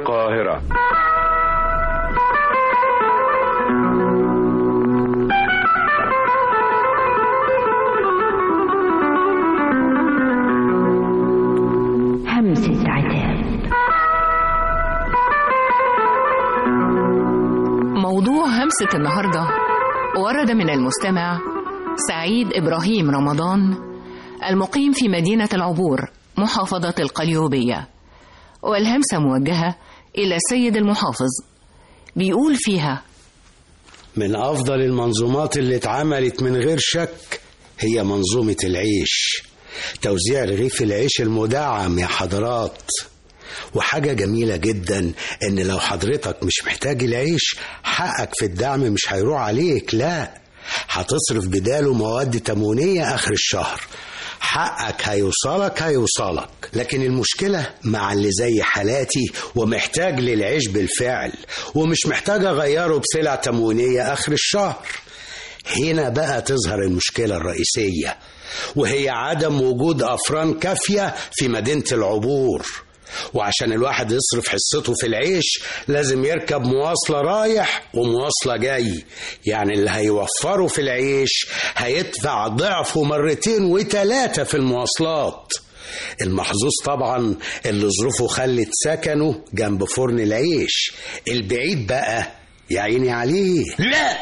القاهرة همسة عتاب موضوع همسة النهاردة ورد من المستمع سعيد إبراهيم رمضان المقيم في مدينة العبور محافظة القليوبية والهمسة موجهة إلى السيد المحافظ بيقول فيها من أفضل المنظومات اللي اتعملت من غير شك هي منظومة العيش توزيع رغيف العيش المدعم يا حضرات وحاجة جميلة جدا إن لو حضرتك مش محتاج العيش حقك في الدعم مش هيروح عليك لا هتصرف بداله مواد تموينية آخر الشهر حقك هيوصلك هيوصلك لكن المشكلة مع اللي زي حالاتي ومحتاج للعيش بالفعل ومش محتاج أغيره بسلع تموينية آخر الشهر هنا بقى تظهر المشكلة الرئيسية وهي عدم وجود أفران كافية في مدينة العبور وعشان الواحد يصرف حصته في العيش لازم يركب مواصلة رايح ومواصلة جاي يعني اللي هيوفره في العيش هيدفع ضعفه مرتين وتلاتة في المواصلات المحظوظ طبعا اللي ظروفه خلت سكنه جنب فرن العيش البعيد بقى يا عيني عليه لا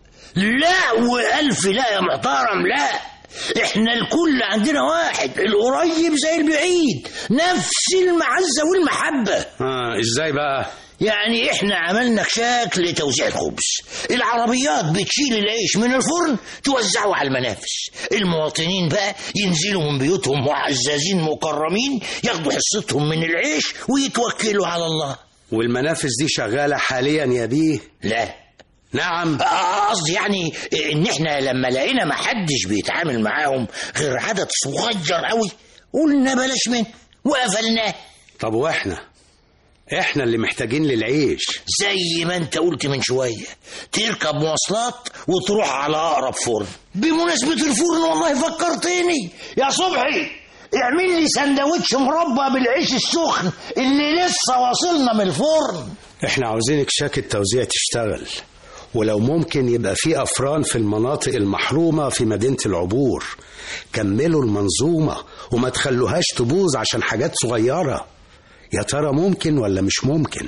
لا والف لا يا محترم لا احنا الكل عندنا واحد القريب زي البعيد نفس المعزة والمحبة آه ازاي بقى يعني احنا عملنا كشاك لتوزيع الخبز العربيات بتشيل العيش من الفرن توزعه على المنافس المواطنين بقى ينزلوا من بيوتهم معززين مكرمين ياخدوا حصتهم من العيش ويتوكلوا على الله والمنافس دي شغالة حاليا يا بيه لا نعم قصدي يعني ان احنا لما لقينا ما حدش بيتعامل معاهم غير عدد صغير قوي قلنا بلاش منه وقفلناه طب واحنا احنا اللي محتاجين للعيش زي ما انت قلت من شوية تركب مواصلات وتروح على اقرب فرن بمناسبة الفرن والله فكرتني يا صبحي اعمل لي سندوتش مربى بالعيش السخن اللي لسه واصلنا من الفرن احنا عاوزين كشاك التوزيع تشتغل ولو ممكن يبقى في أفران في المناطق المحرومة في مدينة العبور كملوا المنظومة وما تخلوهاش تبوظ عشان حاجات صغيرة يا ترى ممكن ولا مش ممكن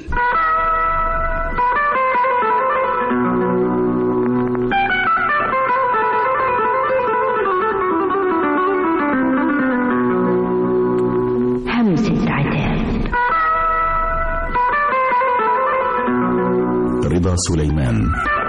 همسة عتاب رضا سليمان